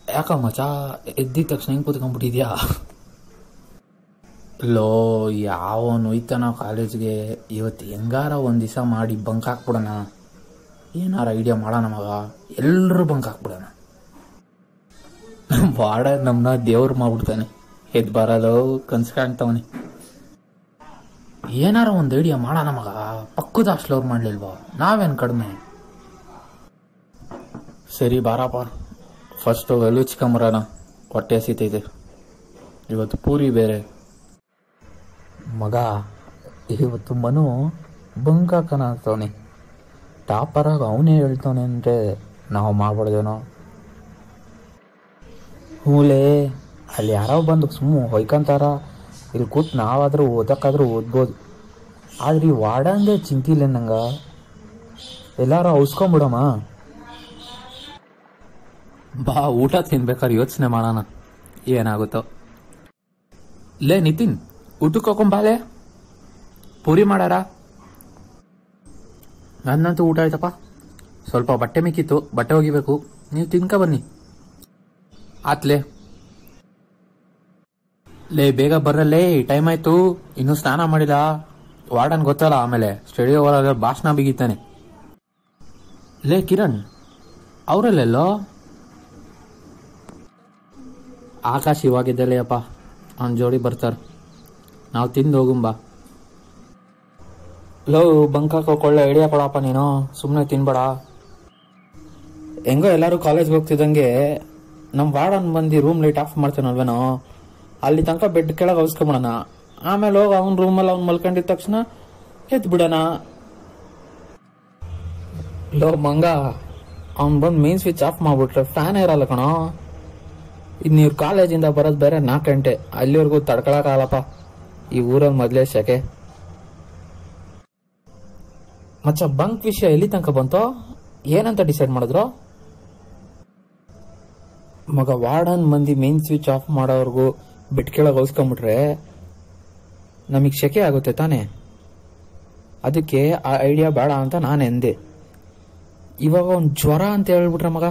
ಯಾಕ ಮಚ ಎದ್ದಿದ ತಕ್ಷಣ ಹಿಂಗೆ ಕೂತ್ಕೊಂಡ್ಬಿಟ್ಟಿದ್ಯಾ ಲೋ ಯಾವನು ಹೋಯ್ತಾನ ಕಾಲೇಜ್ಗೆ ಇವತ್ತು ಹೆಂಗಾರ ಒಂದು ದಿವಸ ಮಾಡಿ ಬಂಕ್ ಹಾಕ್ಬಿಡೋಣ ಏನಾರ ಐಡಿಯಾ ಮಾಡೋಣ ಮಗ ಎಲ್ಲರೂ ಬಂಕ್ ಹಾಕ್ಬಿಡೋಣ ಬಾಡ ನಮ್ಮನ್ನ ದೇವ್ರು ಮಾಡ್ಬಿಡ್ತಾನೆ ಎದ್ದು ಬರಲು ಕನ್ಸು ಕಾಣ್ತವನೆ ಏನಾರ ಒಂದು ಐಡಿಯಾ ಮಾಡೋಣ ಮಗ ಪಕ್ಕದ ಹಾಸ್ಟ್ಲವ್ರು ಮಾಡ್ಲಿಲ್ವಾ ನಾವೇನು ಕಡಿಮೆ ಸರಿ ಬಾರಪ್ಪ ಫಸ್ಟು ಎಲುಚ್ಕೊಂಬರೋಣ ಹೊಟ್ಟೆ ಹಸಿತೈತೆ ಇವತ್ತು ಪೂರಿ ಬೇರೆ ಮಗ ಇವತ್ತು ಮನು ಬಂಕ್ ಹಾಕೋಣ ಅಂತವನೆ ಟಾಪರಾಗ ಅವನೇ ಹೇಳ್ತಾನೆ ಅಂದರೆ ನಾವು ಮಾಡ್ಬಾರ್ದೇನೋ ಹೂಲೇ ಅಲ್ಲಿ ಯಾರೋ ಬಂದು ಸುಮ್ಮ ಹೊಯ್ಕೊಂತಾರ ಇಲ್ಲಿ ಕೂತ್ ನಾವಾದ್ರೂ ಓದಕ್ಕಾದ್ರೂ ಓದ್ಬೋದು ಆದ್ರೆ ಈ ವಾಡಂದೇ ಚಿಂತಿಲ್ಲ ನಂಗ ಎಲ್ಲಾರು ಔಸ್ಕೊಂಬಿಡಮ್ಮ ಬಾ ಊಟ ತಿನ್ಬೇಕಾದ್ರೆ ಯೋಚನೆ ಮಾಡೋಣ ಏನಾಗುತ್ತೋ ಲೇ ನಿತಿನ್ ಊಟಕ್ಕೆ ಹೋಗೊಂಬಾಲೆ ಪೂರಿ ಮಾಡಾರ ನನ್ನಂತೂ ಊಟ ಆಯ್ತಪ್ಪ ಸ್ವಲ್ಪ ಬಟ್ಟೆ ಮಿಕ್ಕಿತ್ತು ಬಟ್ಟೆ ಒಗಿಬೇಕು ನೀವು ತಿನ್ಕ ಬನ್ನಿ ಆತ್ಲೇ ಲೇ ಬೇಗ ಬರ್ರಲ್ಲೇ ಟೈಮ್ ಆಯ್ತು ಇನ್ನೂ ಸ್ನಾನ ಮಾಡಿಲ್ಲ ವಾರ್ಡನ್ ಗೊತ್ತಲ್ಲ ಆಮೇಲೆ ಸ್ಟುಡಿಯೋ ಒಳಗೆ ಭಾಷಣ ಬಿಗಿತಾನೆ ಲೇ ಕಿರಣ್ ಅವರಲ್ಲೆಲ್ಲೋ ಆಕಾಶ್ ಇವಾಗಿದ್ದಲೇ ಅಪ್ಪ ಅವ್ನ ಜೋಡಿ ಬರ್ತಾರ ನಾವು ತಿಂದು ಹೋಗುಂಬಾ ಲೋ ಬಂಕ್ ಹಾಕೋಕೊಳ್ಳೆ ಐಡಿಯಾ ಕೊಡಪ್ಪ ನೀನು ಸುಮ್ಮನೆ ತಿನ್ಬೇಡ ಹೆಂಗೋ ಎಲ್ಲರೂ ಕಾಲೇಜ್ಗೆ ಹೋಗ್ತಿದ್ದಂಗೆ ನಮ್ಮ ವಾರ್ಡನ್ ಬಂದು ರೂಮ್ ಲೈಟ್ ಆಫ್ ಮಾಡ್ತಾನಲ್ವೇನೋ ಅಲ್ಲಿ ತನಕ ಬೆಡ್ ಕೆಳಗೆ ಅವಸ್ಕೊಂಬಿಡೋಣ ಆಮೇಲೆ ಹೋಗಿ ಅವ್ನ ರೂಮಲ್ಲಿ ಅವ್ನು ಮಲ್ಕೊಂಡಿದ ತಕ್ಷಣ ಎದ್ದು ಬಿಡೋಣ ಲೋ ಮಂಗ ಅವ್ನು ಬಂದು ಮೇನ್ ಸ್ವಿಚ್ ಆಫ್ ಮಾಡ್ಬಿಟ್ರೆ ಫ್ಯಾನ್ ಇರಲ್ಲ ಕಣೋ ಇನ್ನು ಇವ್ರು ಕಾಲೇಜಿಂದ ಬರೋದು ಬೇರೆ ನಾಲ್ಕು ಗಂಟೆ ಅಲ್ಲಿವರೆಗೂ ತಡ್ಕೊಳಕ್ಕಾಗಲ್ಲಪ್ಪ ಈ ಊರಲ್ಲಿ ಮೊದಲೇ ಶೆಕೆ ಮಚ್ಚ ಬಂಕ್ ವಿಷಯ ಎಲ್ಲಿ ತನಕ ಬಂತೋ ಏನಂತ ಡಿಸೈಡ್ ಮಾಡಿದ್ರು ಮಗ ವಾರ್ಡನ್ ಮಂದಿ ಮೇನ್ ಸ್ವಿಚ್ ಆಫ್ ಮಾಡೋರ್ಗು ಬೆಟ್ ಕೆಳಗೆ ಹೊಲ್ಸ್ಕೊಂಬಿಟ್ರೆ ನಮಗೆ ಶೆಕೆ ಆಗುತ್ತೆ ತಾನೇ ಅದಕ್ಕೆ ಆ ಐಡಿಯಾ ಬೇಡ ಅಂತ ನಾನು ಎಂದೆ ಇವಾಗ ಒಂದು ಜ್ವರ ಅಂತ ಹೇಳ್ಬಿಟ್ರೆ ಮಗ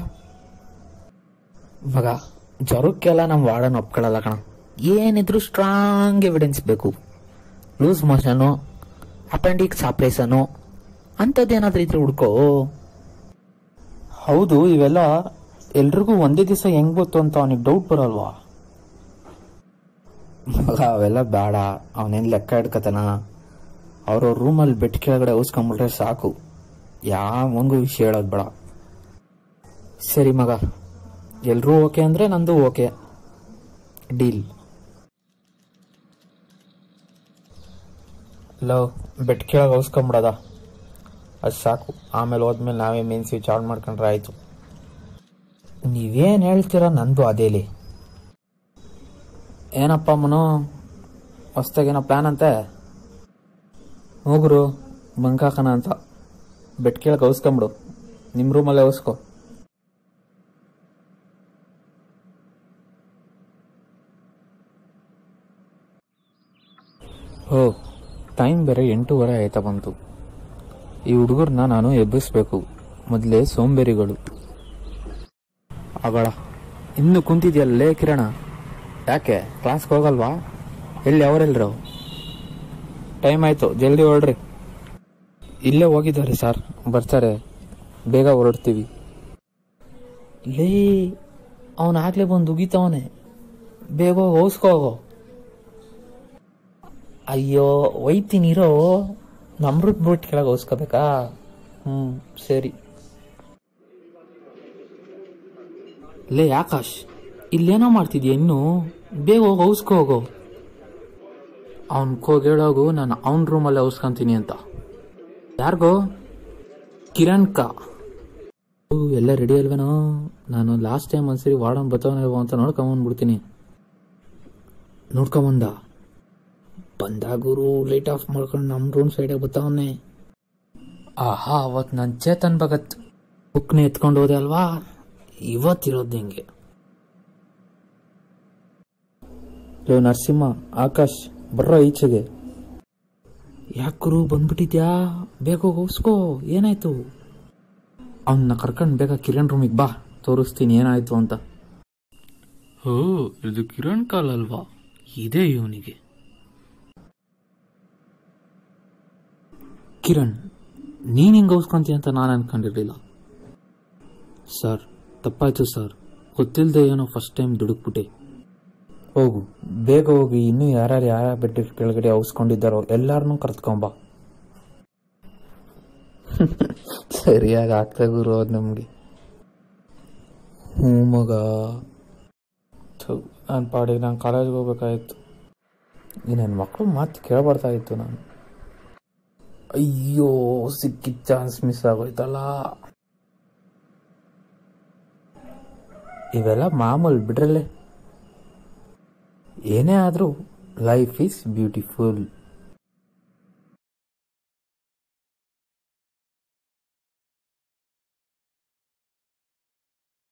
ಮಗ ಜ್ವರಕ್ಕೆಲ್ಲ ನಮ್ಮ ವಾರ್ಡನ್ ಒಪ್ಕೊಳ್ಳಲ್ಲ ಕಣ ಏನಿದ್ರು ಸ್ಟ್ರಾಂಗ್ ಎವಿಡೆನ್ಸ್ ಬೇಕು ಲೂಸ್ ಮೋಷನು ಅಪೆಂಡಿಕ್ಸ್ ಆಪ್ರೇಷನು ಅಂಥದ್ದೇನಾದ್ರೂ ಇದ್ರೆ ಹುಡ್ಕೋ ಹೌದು ಇವೆಲ್ಲ ಎಲ್ರಿಗೂ ಒಂದೇ ದಿವಸ ಹೆಂಗ್ ಗೊತ್ತು ಅಂತ ಅವನಿಗೆ ಡೌಟ್ ಬರಲ್ವಾ ಮಗ ಅವೆಲ್ಲ ಬೇಡ ಅವನೇನು ಲೆಕ್ಕ ಇಡ್ಕತಾನ ಅವ್ರ ರೂಮಲ್ಲಿ ಬೆಟ್ ಕೆಳಗಡೆ ಉಸ್ಕೊಂಬಿಟ್ರೆ ಸಾಕು ಯಾವನಿಗೂ ವಿಷಯ ಹೇಳೋದು ಬೇಡ ಸರಿ ಮಗ ಎಲ್ರೂ ಓಕೆ ಅಂದ್ರೆ ನಂದು ಓಕೆ ಡೀಲ್ ಲವ್ ಬೆಟ್ ಕೆಳಗೆ ಉಸ್ಕೊಂಬಿಡೋದ ಅದು ಸಾಕು ಆಮೇಲೆ ಹೋದ್ಮೇಲೆ ನಾವೇ ಮೇನ್ ಸ್ವಿಚ್ ಆನ್ ಮಾಡ್ಕೊಂಡ್ರೆ ಆಯ್ತು ನೀವೇನು ಹೇಳ್ತೀರ ನಂದು ಅದೇಲಿ ಏನಪ್ಪ ಮನು ಹೊಸ್ದಾಗೇನೋ ಪ್ಲ್ಯಾನ್ ಅಂತೆ ಹೋಗ್ರು ಬಂಕ್ ಹಾಕೋಣ ಅಂತ ಬೆಟ್ ಕೆಳಗೆ ಔಸ್ಕೊಂಬಿಡು ನಿಮ್ಮ ರೂಮಲ್ಲೇ ಔಸ್ಕೊ ಓ ಟೈಮ್ ಬೇರೆ ಎಂಟೂವರೆ ಆಯ್ತಾ ಬಂತು ಈ ಹುಡುಗರನ್ನ ನಾನು ಎಬ್ಬಿಸ್ಬೇಕು ಮೊದಲೇ ಸೋಂಬೇರಿಗಳು ಅವಳ ಇನ್ನು ಕುಂತಿದ್ಯಲ್ಲೇ ಕಿರಣ ಯಾಕೆ ಕ್ಲಾಸ್ಗೆ ಹೋಗಲ್ವಾ ಎಲ್ಲಿ ಅವರೆಲ್ಲರು ಟೈಮ್ ಆಯ್ತು ಜಲ್ದಿ ಹೊರಡ್ರಿ ಇಲ್ಲೇ ಹೋಗಿದ್ದಾರೆ ಸರ್ ಬರ್ತಾರೆ ಬೇಗ ಹೊರಡ್ತೀವಿ ಲೇ ಅವನಾಗ್ಲೇ ಬಂದು ಉಗಿತವನೆ ಬೇಗ ಹೋಗಿ ಹೋಗ್ಸ್ಕೋ ಹೋಗೋ ಅಯ್ಯೋ ಒಯ್ತೀನಿರೋ ನಮ್ರದ್ ಬಿಟ್ಟು ಕೆಳಗೆ ಹೋಗ್ಸ್ಕೋಬೇಕಾ ಹ್ಞೂ ಸರಿ ಲೇ ಆಕಾಶ್ ಇಲ್ಲೇನೋ ಮಾಡ್ತಿದ್ಯಾ ಇನ್ನು ಬೇಗ ಹೋಗಿ ಔಸ್ಕೊ ಹೋಗೋ ಅವ್ನ್ ಹೋಗಿ ಹೇಳೋಗು ನಾನು ಅವನ ರೂಮಲ್ಲೇ ಔಸ್ಕೊಂತೀನಿ ಅಂತ ಯಾರಿಗೋ ಕಿರಣ್ ಕಾ ಓ, ಎಲ್ಲ ರೆಡಿ ಅಲ್ವೇನೋ ನಾನು ಲಾಸ್ಟ್ ಟೈಮ್ ಒಂದ್ಸರಿ ವಾರ್ಡನ್ ಬತ್ತವನಿಲ್ವೋ ಅಂತ ನೋಡ್ಕೊಂಬಂದ್ಬಿಡ್ತೀನಿ ನೋಡ್ಕೊಂಬಂದ ಬಂದ ಗುರು ಲೈಟ್ ಆಫ್ ಮಾಡ್ಕೊಂಡು ನಮ್ಮ ರೂಮ್ ಸೈಡಿಗೆ ಬತ್ತವನೆ ಆಹಾ ಅವತ್ತು ನಾನು ಚೇತನ್ ಭಗತ್ ಬುಕ್ನ ಎತ್ಕೊಂಡು ಹೋದೆ ಅಲ್ವಾ ಇವತ್ತಿರೋದು ಹಿಂಗೆ ಲೋ ನರಸಿಂಹ ಆಕಾಶ್ ಬರ್ರೋ ಈಚೆಗೆ ಯಾಕರು ಬಂದ್ಬಿಟ್ಟಿದ್ಯಾ ಬೇಗ ಹೋಗಿಸ್ಕೋ ಏನಾಯ್ತು ಅವನ್ನ ಕರ್ಕೊಂಡು ಬೇಗ ಕಿರಣ್ ರೂಮಿಗೆ ಬಾ ತೋರಿಸ್ತೀನಿ ಏನಾಯ್ತು ಅಂತ ಓ ಇದು ಕಿರಣ್ ಕಾಲ್ ಅಲ್ವಾ ಇದೆ ಇವನಿಗೆ ಕಿರಣ್ ನೀನ್ ಹಿಂಗೆ ಔಸ್ಕೊಂತೀಯ ಅಂತ ನಾನು ಅನ್ಕೊಂಡಿರ್ಲಿಲ್ಲ ಸರ್ ತಪ್ಪಾಯ್ತು ಸರ್ ಗೊತ್ತಿಲ್ಲದೆ ಏನೋ ಫಸ್ಟ್ ಟೈಮ್ ದುಡುಕ್ಬಿಟ್ಟೆ ಹೋಗು ಬೇಗ ಹೋಗಿ ಇನ್ನೂ ಯಾರ್ಯಾರು ಯಾರ ಬೆಡ್ ಕೆಳಗಡೆ ಔಸ್ಕೊಂಡಿದ್ದಾರೋ ಎಲ್ಲಾರನ್ನೂ ಕರ್ತ್ಕೊಂಬ ಸರಿಯಾಗಿ ಆಗ್ತಾ ಗುರು ಅದು ನಮಗೆ ಹ್ಞೂ ಮಗ ನನ್ನ ಪಾಡಿಗೆ ನಾನು ಕಾಲೇಜ್ಗೆ ಹೋಗ್ಬೇಕಾಯ್ತು ಈ ನನ್ನ ಮಕ್ಕಳು ಮಾತು ಕೇಳಬಾರ್ದಾ ಇತ್ತು ನಾನು ಅಯ್ಯೋ ಸಿಕ್ಕಿದ ಚಾನ್ಸ್ ಮಿಸ್ ಆಗೋಯ್ತಲ್ಲ ಇವೆಲ್ಲ ಮಾಮೂಲು ಬಿಡ್ರಲ್ಲೇ ಏನೇ ಆದರೂ ಲೈಫ್ ಈಸ್ ಬ್ಯೂಟಿಫುಲ್